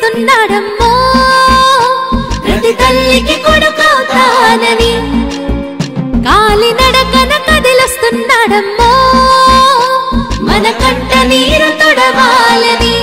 కదిలిస్తున్నాడమ్మో ప్రతి తల్లికి కొడుకవుతానని కాలినడకన కదిలొస్తున్నాడమ్మో మన కంట నీరు తొడవాలని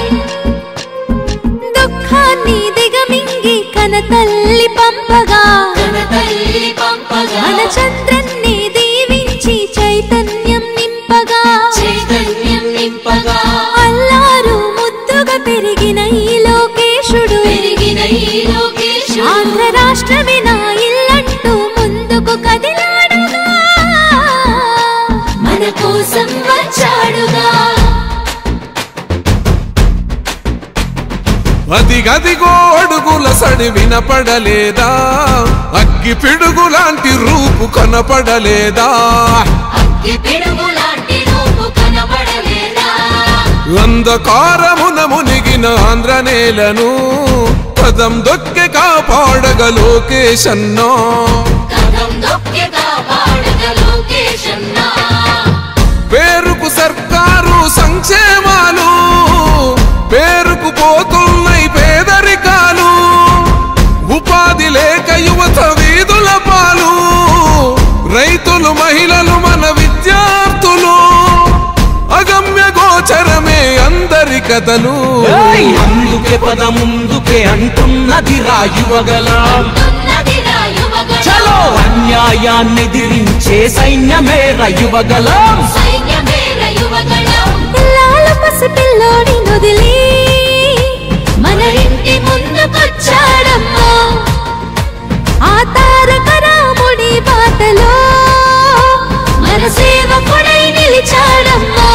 దుఃఖాన్ని దిగమింగి కన తల్లి పంపగా తల్లి పంపగా మన చంద్రన్ని దీవించి చైతన్యం నింపగా చైతన్యం నింపగా అల్లారు ముద్దుగా పెరిగిన ఈ లోకేశుడు పెరిగిన ఈ లోకేశుడు ఆంధ్ర రాష్ట్రమే నా ఇల్లంటూ ముందుకు కదిలాడుగా మన కోసం వచ్చాడుగా అదిగదిగో అడుగుల సడి వినపడలేదా అగ్గి పిడుగు లాంటి రూపు కనపడలేదా అగ్గి పిడుగు లాంటి రూపు కనబడలేదా అంధకారమున మునిగిన ఆంధ్ర నేలను పదం దొక్కె కాపాడగ లోకేశన్నో కథం దొక్కి కాపాడగ లోకేశన్నా పేరుకు సర్కారు సంక్షేమాలు పేరుకు పోతున్నాయి పేదరికాలు ఉపాధి లేక యువత వీధుల పాలు రైతులు మహిళలు మన విద్యార్థులు అగమ్య గోచరమే అందరి కథలు ఏయ్! అందుకే పద ముందుకే అంటున్నది రాయువగలం ఉన్నదిరా యువగణం చలో అన్యాయాన్ని దిరించే సైన్యమే రయువగలం సైన్యమేర యువగణం పిల్లాల పసిపిల్లోని నుదిలి మన ఇంటి ముందుకొచ్చాడమ్మా ఆ తారక రాముడి బాటలో మన సేవకుడై నిలిచాడమ్మా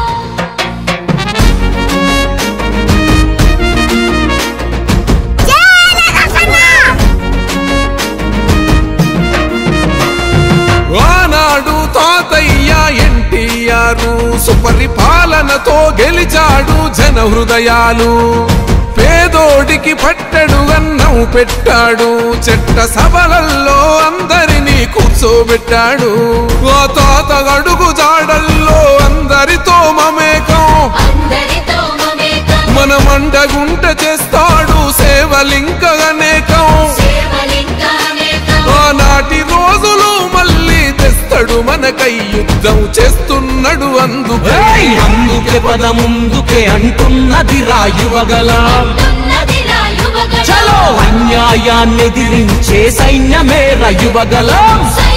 ఆనాడు తాతయ్య ఎన్టీఆర్ సుపరిపాలనతో గెలిచాడు జన హృదయాలు పేదోడికి పట్టడు అన్నం పెట్టాడు చెట్ట సభలల్లో అందరినీ కూర్చోబెట్టాడు ఆ తాత అడుగు జాడల్లో అందరితో మమేకం అందరితో మమేకం మన మండగుంట చేస్తాడు సేవలింక అనేకం సేవలింకా అనేకం ఆనాటి రోజులు మళ్ళీ తెస్తాడు మనకై యుద్ధం చేస్తున్నాడు అందుకే ఏయ్! అందుకే పద ముందుకే అంటున్నది రాయువగలం ఉన్నదిరా యువగణం చలో అన్యాయాన్ని దిరించే సైన్యమే రయువగలం సైన్యమేర